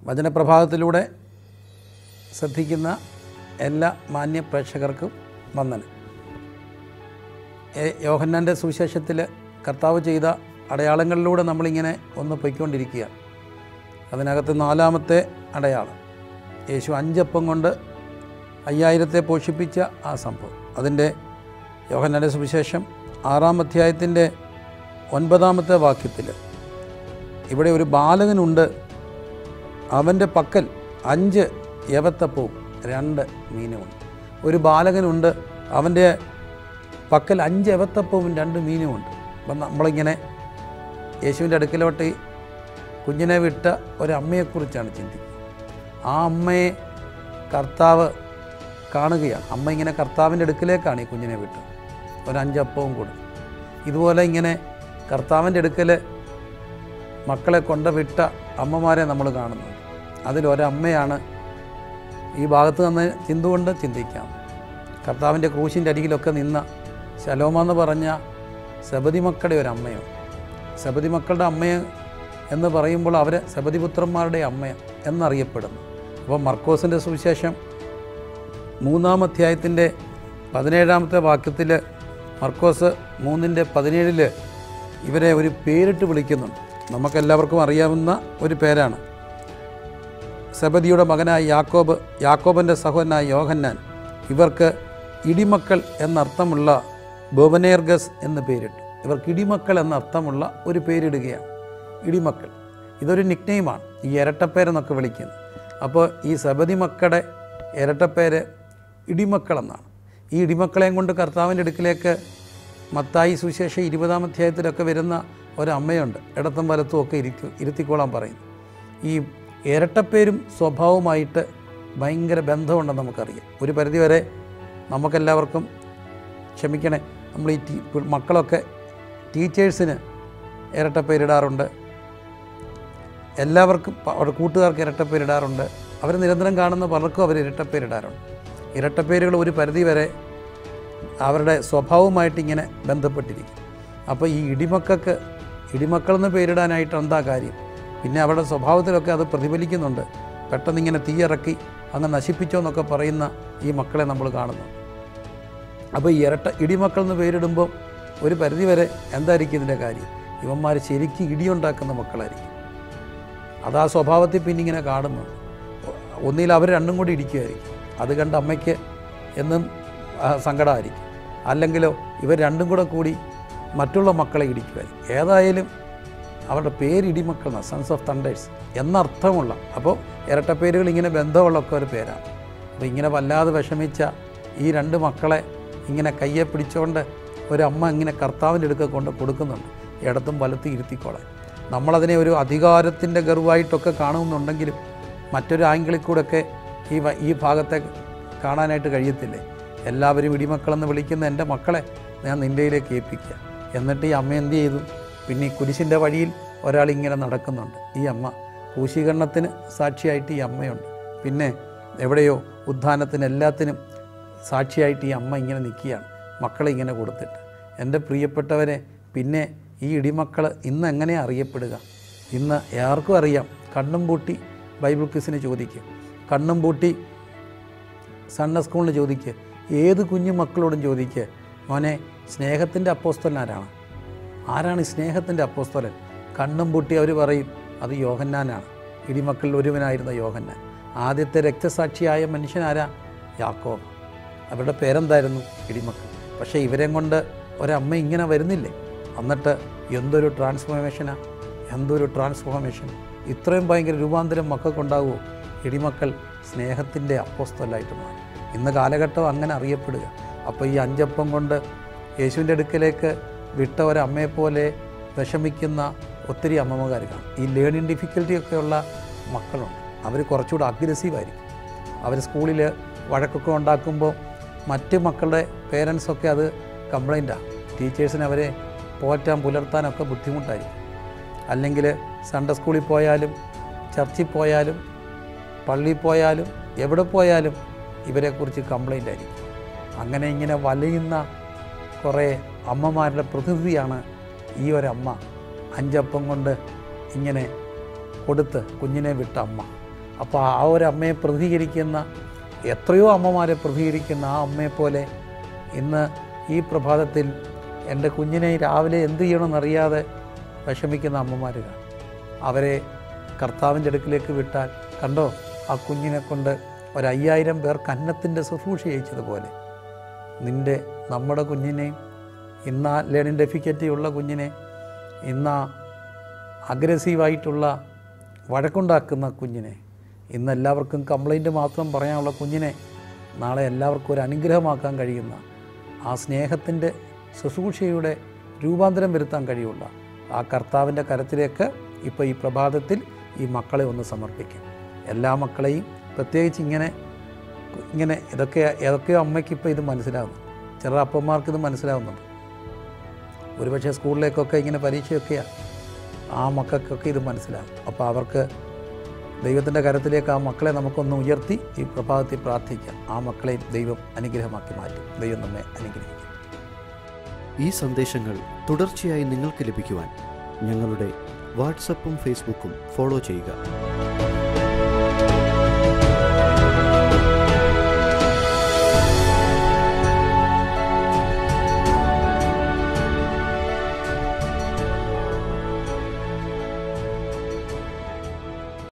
വചനപ്രഭാതത്തിലൂടെ ശ്രദ്ധിക്കുന്ന എല്ലാ മാന്യ പ്രേക്ഷകർക്കും വന്ദനം ഏ- യോഹന്നാൻ്റെ സുവിശേഷത്തിൽ കർത്താവ് ചെയ്ത അടയാളങ്ങളിലൂടെ നമ്മളിങ്ങനെ ഒന്ന് പൊയ്ക്കൊണ്ടിരിക്കുക അതിനകത്ത് നാലാമത്തെ അടയാളം യേശു അഞ്ചപ്പം കൊണ്ട് അയ്യായിരത്തെ പോഷിപ്പിച്ച ആ സംഭവം അതിൻ്റെ യോഹന്നാൻ്റെ സുവിശേഷം ആറാം അധ്യായത്തിൻ്റെ ഒൻപതാമത്തെ വാക്യത്തിൽ ഇവിടെ ഒരു ബാലകനുണ്ട് അവൻ്റെ പക്കൽ അഞ്ച് യവത്തപ്പവും രണ്ട് മീനുമുണ്ട് ഒരു ബാലകനുണ്ട് അവൻ്റെ പക്കൽ അഞ്ച് യവത്തപ്പവും രണ്ട് മീനുമുണ്ട് അപ്പം നമ്മളിങ്ങനെ യേശുവിൻ്റെ അടുക്കലോട്ട് ഈ കുഞ്ഞിനെ വിട്ട ഒരമ്മയെക്കുറിച്ചാണ് ചിന്തിക്കുന്നത് ആ അമ്മയെ കർത്താവ് കാണുകയാണ് അമ്മ ഇങ്ങനെ കർത്താവിൻ്റെ അടുക്കലേക്കാണ് ഈ കുഞ്ഞിനെ വിട്ടത് ഒരു അഞ്ചപ്പവും കൊടുത്തു ഇതുപോലെ ഇങ്ങനെ കർത്താവിൻ്റെ അടുക്കൽ മക്കളെ കൊണ്ട് വിട്ട അമ്മമാരെ നമ്മൾ കാണുന്നുണ്ട് അതിലൊരമ്മയാണ് ഈ ഭാഗത്ത് നിന്ന് ചിന്തുകൊണ്ട് ചിന്തിക്കാം കർത്താവിൻ്റെ ക്രൂശിൻ്റെ അരികിലൊക്കെ നിന്ന ശലോമ എന്ന് പറഞ്ഞ സബതി മക്കളുടെ ഒരു അമ്മയാണ് സബതി മക്കളുടെ അമ്മയെ എന്ന് പറയുമ്പോൾ അവർ സബതിപുത്രന്മാരുടെ അമ്മ എന്നറിയപ്പെടുന്നു അപ്പോൾ മർക്കോസിൻ്റെ സുവിശേഷം മൂന്നാം അധ്യായത്തിൻ്റെ പതിനേഴാമത്തെ വാക്യത്തിൽ മർക്കോസ് മൂന്നിൻ്റെ പതിനേഴിൽ ഇവരെ ഒരു പേരിട്ട് വിളിക്കുന്നുണ്ട് നമുക്കെല്ലാവർക്കും അറിയാവുന്ന ഒരു പേരാണ് സബദിയുടെ മകനായ യാക്കോബ് യാക്കോബൻ്റെ സഹോദരനായ യോഹന്നാൻ ഇവർക്ക് ഇടിമക്കൾ എന്നർത്ഥമുള്ള ബോവനേർഗസ് എന്ന് പേരിട്ടു ഇവർക്ക് ഇടിമക്കൾ എന്നർത്ഥമുള്ള ഒരു പേരിടുകയാണ് ഇടിമക്കൾ ഇതൊരു നിക്നെയിമാണ് ഈ ഇരട്ടപ്പേരെന്നൊക്കെ വിളിക്കുന്നത് അപ്പോൾ ഈ സബതി മക്കളുടെ ഇരട്ടപ്പേര് ഇടിമക്കൾ എന്നാണ് ഈ ഇടിമക്കളെയും കൊണ്ട് കർത്താവിൻ്റെ അടുക്കിലേക്ക് മത്തായി സുശേഷം ഇരുപതാം അധ്യായത്തിലൊക്കെ വരുന്ന ഒരമ്മയുണ്ട് ഇടത്തും വലത്തും ഒക്കെ ഇരിക്കും ഇരുത്തിക്കോളാൻ പറയുന്നു ഈ ഇരട്ടപ്പേരും സ്വഭാവവുമായിട്ട് ഭയങ്കര ബന്ധമുണ്ടെന്ന് നമുക്കറിയാം ഒരു പരിധിവരെ നമുക്കെല്ലാവർക്കും ക്ഷമിക്കണേ നമ്മൾ ഈ ടീ മക്കളൊക്കെ ടീച്ചേഴ്സിന് ഇരട്ടപ്പേരിടാറുണ്ട് എല്ലാവർക്കും പ- അവരുടെ കൂട്ടുകാർക്ക് ഇരട്ടപ്പേരിടാറുണ്ട് അവർ നിരന്തരം കാണുന്ന പലർക്കും അവർ ഇരട്ടപ്പേരിടാറുണ്ട് ഇരട്ടപ്പേരുകൾ ഒരു പരിധി വരെ അവരുടെ സ്വഭാവവുമായിട്ട് ഇങ്ങനെ ബന്ധപ്പെട്ടിരിക്കും അപ്പോൾ ഈ ഇടിമക്കൾക്ക് ഇടിമക്കൾ എന്ന് പേരിടാനായിട്ട് എന്താ കാര്യം പിന്നെ അവരുടെ സ്വഭാവത്തിലൊക്കെ അത് പ്രതിഫലിക്കുന്നുണ്ട് പെട്ടെന്ന് ഇങ്ങനെ തീയിറക്കി അങ്ങ് നശിപ്പിച്ചോ എന്നൊക്കെ പറയുന്ന ഈ മക്കളെ നമ്മൾ കാണുന്നു അപ്പോൾ ഈ ഇരട്ട ഇടിമക്കൾ എന്ന് പേരിടുമ്പോൾ ഒരു പരിധി വരെ എന്തായിരിക്കും ഇതിൻ്റെ കാര്യം ഇവന്മാർ ശരിക്കും ഇടിയുണ്ടാക്കുന്ന മക്കളായിരിക്കും അത് ആ സ്വഭാവത്തിൽ പിന്നെ ഇങ്ങനെ കാണുന്നു ഒന്നിൽ അവർ രണ്ടും കൂടി ഇടിക്കുമായിരിക്കും അത് കണ്ട് അമ്മയ്ക്ക് എന്നും ആ, സങ്കടമായിരിക്കും അല്ലെങ്കിലോ ഇവർ രണ്ടും കൂടെ കൂടി മറ്റുള്ള മക്കളെ ഇടിക്കുമായിരിക്കും ഏതായാലും അവരുടെ പേര് ഇടിമക്കൾ എന്നാണ് സൺസ് ഓഫ് തണ്ടേഴ്സ് എന്നർത്ഥമുള്ള അപ്പോൾ ഇരട്ടപ്പേരുകൾ ഇങ്ങനെ ബന്ധമുള്ള ഒക്കെ ഒരു പേരാണ് അപ്പോൾ ഇങ്ങനെ വല്ലാതെ വിഷമിച്ച ഈ രണ്ട് മക്കളെ ഇങ്ങനെ കയ്യെ പിടിച്ചുകൊണ്ട് ഒരമ്മ ഇങ്ങനെ കർത്താവിൻ്റെ അടുക്ക കൊണ്ട് കൊടുക്കുന്നുണ്ട് ഇടത്തും വലത്തും ഇരുത്തിക്കോളാൻ നമ്മളതിനെ ഒരു അധികാരത്തിൻ്റെ ഗർവായിട്ടൊക്കെ കാണുന്നുണ്ടെങ്കിലും മറ്റൊരു ആംഗിളിൽ കൂടെയൊക്കെ ഈ വ- ഈ ഭാഗത്തെ കാണാനായിട്ട് കഴിയത്തില്ലേ എല്ലാവരും ഇടിമക്കളെന്ന് വിളിക്കുന്ന എൻ്റെ മക്കളെ ഞാൻ നിൻ്റെയിലേക്ക് ഏൽപ്പിക്കുക എന്നിട്ട് ഈ അമ്മ എന്ത് ചെയ്തു പിന്നെ ഈ കുരിശിൻ്റെ വഴിയിൽ ഒരാൾ ഇങ്ങനെ നടക്കുന്നുണ്ട് ഈ അമ്മ ക്രൂശീകരണത്തിന് സാക്ഷിയായിട്ട് ഈ അമ്മയുണ്ട് പിന്നെ എവിടെയോ ഉദ്ധാനത്തിന് എല്ലാത്തിനും സാക്ഷിയായിട്ട് ഈ അമ്മ ഇങ്ങനെ നിൽക്കുകയാണ് മക്കളെ ഇങ്ങനെ കൊടുത്തിട്ട് എൻ്റെ പ്രിയപ്പെട്ടവരെ പിന്നെ ഈ ഇടിമക്കൾ ഇന്ന് എങ്ങനെയാണ് അറിയപ്പെടുക ഇന്ന് ആർക്കും അറിയാം കണ്ണും പൂട്ടി ബൈബിൾ ക്വിസിന് ചോദിക്കും കണ്ണും പൂട്ടി സൺഡേ സ്കൂളിന് ചോദിക്കുക ഏത് കുഞ്ഞു മക്കളോടും ചോദിക്കുക മോനെ സ്നേഹത്തിൻ്റെ അപ്പോസ്തലൻ ആരാണ് ആരാണ് ഈ സ്നേഹത്തിൻ്റെ അപ്പോസ്തലൻ കണ്ണും പൂട്ടി അവർ പറയും അത് യോഹന്നാനാണ് ഇടിമക്കളിൽ ഒരുവനായിരുന്ന യോഹന്നാൻ ആദ്യത്തെ രക്തസാക്ഷിയായ മനുഷ്യനാരാ യാക്കോബ് അവരുടെ പേരെന്തായിരുന്നു ഇടിമക്കൾ പക്ഷേ ഇവരെയും കൊണ്ട് ഒരമ്മ ഇങ്ങനെ വരുന്നില്ലേ എന്നിട്ട് എന്തൊരു ട്രാൻസ്ഫോർമേഷനാ എന്തൊരു ട്രാൻസ്ഫോർമേഷൻ ഇത്രയും ഭയങ്കര രൂപാന്തരം മക്കൾക്കുണ്ടാവുമോ ഇടിമക്കൾ സ്നേഹത്തിൻ്റെ അപ്പോസ്തലായിട്ട് മാറി ഇന്ന് കാലഘട്ടം അങ്ങനെ അറിയപ്പെടുക അപ്പോൾ ഈ അഞ്ചപ്പം കൊണ്ട് യേശുവിൻ്റെ അടുക്കലേക്ക് വിട്ട ഒരമ്മയെപ്പോലെ വിഷമിക്കുന്ന ഒത്തിരി അമ്മമാർ കാണും ഈ ലേണിംഗ് ഡിഫിക്കൽറ്റി ഒക്കെയുള്ള മക്കളുണ്ട് അവർ കുറച്ചുകൂടെ അഗ്രസീവായിരിക്കും അവർ സ്കൂളിൽ വഴക്കൊക്കെ ഉണ്ടാക്കുമ്പോൾ മറ്റ് മക്കളുടെ പേരൻസൊക്കെ അത് കംപ്ലൈൻറ്റാണ് ടീച്ചേഴ്സിന് അവരെ പോറ്റാൻ പുലർത്താനൊക്കെ ബുദ്ധിമുട്ടായിരിക്കും അല്ലെങ്കിൽ സൺഡേ സ്കൂളിൽ പോയാലും ചർച്ചിൽ പോയാലും പള്ളിയിൽ പോയാലും എവിടെ പോയാലും ഇവരെക്കുറിച്ച് കംപ്ലൈൻ്റ് ആയിരിക്കും അങ്ങനെ ഇങ്ങനെ വലയുന്ന കുറേ അമ്മമാരുടെ പ്രതിനിധിയാണ് ഈ ഒരമ്മ അഞ്ചപ്പം കൊണ്ട് ഇങ്ങനെ കൊടുത്ത് കുഞ്ഞിനെ വിട്ട അമ്മ അപ്പോൾ ആ ഒരു അമ്മയെ പ്രതികരിക്കുന്ന എത്രയോ അമ്മമാരെ പ്രതികരിക്കുന്ന ആ അമ്മയെപ്പോലെ ഇന്ന് ഈ പ്രഭാതത്തിൽ എൻ്റെ കുഞ്ഞിനെ രാവിലെ എന്ത് ചെയ്യണമെന്നറിയാതെ വിഷമിക്കുന്ന അമ്മമാർ കാണും അവരെ കർത്താവിൻ്റെ അടുക്കിലേക്ക് വിട്ടാൽ കണ്ടോ ആ കുഞ്ഞിനെ കൊണ്ട് ഒരു അയ്യായിരം പേർക്ക് അന്നത്തിൻ്റെ ശുശ്രൂഷ ചെയ്യിച്ചതുപോലെ നിൻ്റെ നമ്മുടെ കുഞ്ഞിനെ ഇന്ന് ലേണിംഗ് ഡെഫിക്കറ്റി ഉള്ള കുഞ്ഞിനെ ഇന്ന് അഗ്രസീവായിട്ടുള്ള വഴക്കുണ്ടാക്കുന്ന കുഞ്ഞിനെ ഇന്ന് എല്ലാവർക്കും കംപ്ലൈൻറ്റ് മാത്രം പറയാനുള്ള കുഞ്ഞിനെ നാളെ എല്ലാവർക്കും ഒരു അനുഗ്രഹമാക്കാൻ കഴിയുന്ന ആ സ്നേഹത്തിൻ്റെ ശുശ്രൂഷയുടെ രൂപാന്തരം വരുത്താൻ കഴിയുള്ള ആ കർത്താവിൻ്റെ കരത്തിലേക്ക് ഇപ്പോൾ ഈ പ്രഭാതത്തിൽ ഈ മക്കളെ ഒന്ന് സമർപ്പിക്കും എല്ലാ മക്കളെയും പ്രത്യേകിച്ച് ഇങ്ങനെ ഇങ്ങനെ ഇതൊക്കെ ഏതൊക്കെയോ അമ്മയ്ക്ക് ഇപ്പോൾ ഇത് മനസ്സിലാവുന്നു ചില അപ്പന്മാർക്ക് ഇത് മനസ്സിലാവുന്നുണ്ട് ഒരുപക്ഷെ സ്കൂളിലേക്കൊക്കെ ഇങ്ങനെ പരീക്ഷയൊക്കെയാണ് ആ മക്കൾക്കൊക്കെ ഇത് മനസ്സിലാവും അപ്പോൾ അവർക്ക് ദൈവത്തിൻ്റെ കരത്തിലേക്ക് ആ മക്കളെ നമുക്കൊന്ന് ഉയർത്തി ഈ പ്രഭാതത്തിൽ പ്രാർത്ഥിക്കാം ആ മക്കളെയും ദൈവം അനുഗ്രഹമാക്കി മാറ്റും ദൈവം നമ്മെ അനുഗ്രഹിക്കും ഈ സന്ദേശങ്ങൾ തുടർച്ചയായി നിങ്ങൾക്ക് ലഭിക്കുവാൻ ഞങ്ങളുടെ വാട്സപ്പും ഫേസ്ബുക്കും ഫോളോ ചെയ്യുക